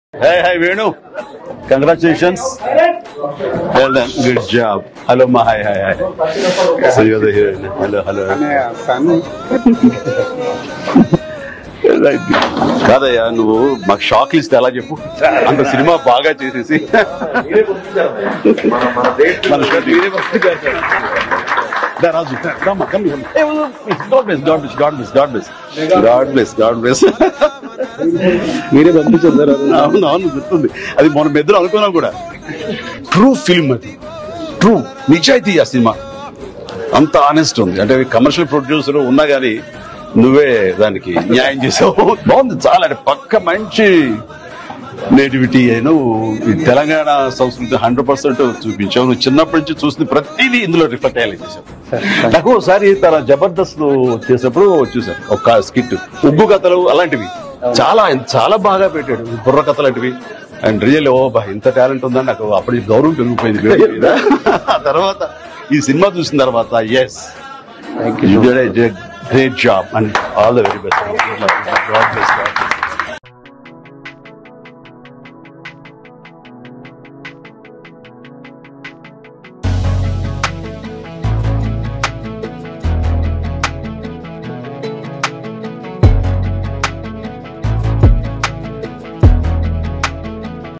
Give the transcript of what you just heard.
Hey, hi, Venu. Congratulations. Well done. Good job. Hello, Ma. Hi, hi, hi. So you're the heroine. Hello, hello. Right. కాదయ్యా నువ్వు మాకు shock ఇస్తే ఎలా చెప్పు అంత సినిమా బాగా చేసేసి మన షాట్ మీరే పంపించారు. దా, రాజు come, come here. Hey, God bless, God bless, God bless, God bless. God bless, God bless. మీరే పంపించారు సార్ అవును అవును గుర్తుంది అది మన ఇద్దరు అనుకున్నాం కూడా ట్రూ ఫిల్మ్ అది ట్రూ నిజాయితీ ఆ సినిమా అంత ఆనెస్ట్ ఉంది అంటే కమర్షియల్ ప్రొడ్యూసర్ ఉన్నా గానీ నువ్వే దానికి న్యాయం చేసావు బాగుంది చాలా అంటే పక్క మంచి నేటివిటీ అయిన ఈ తెలంగాణ సంస్కృతి హండ్రెడ్ పర్సెంట్ చూపించావు నువ్వు చిన్నప్పటి నుంచి చూసింది ప్రతిదీ ఇందులో రిఫ్లెక్ట్ అయ్యేలా చేసావు నాకు ఒకసారి తన జబర్దస్త్ చేసినప్పుడు చూసాను ఒక స్కిట్ ఉగ్గు కథలు అలాంటివి చాలా చాలా బాగా పెట్టాడు బుర్ర కథలు లాంటివి అండ్ రియల్ ఓ బా ఇంత టాలెంట్ ఉందని నాకు అప్పటికి గౌరవం పెరిగిపోయింది వీడి మీద. ఆ తర్వాత ఈ సినిమా చూసిన తర్వాత yes great job and all the very best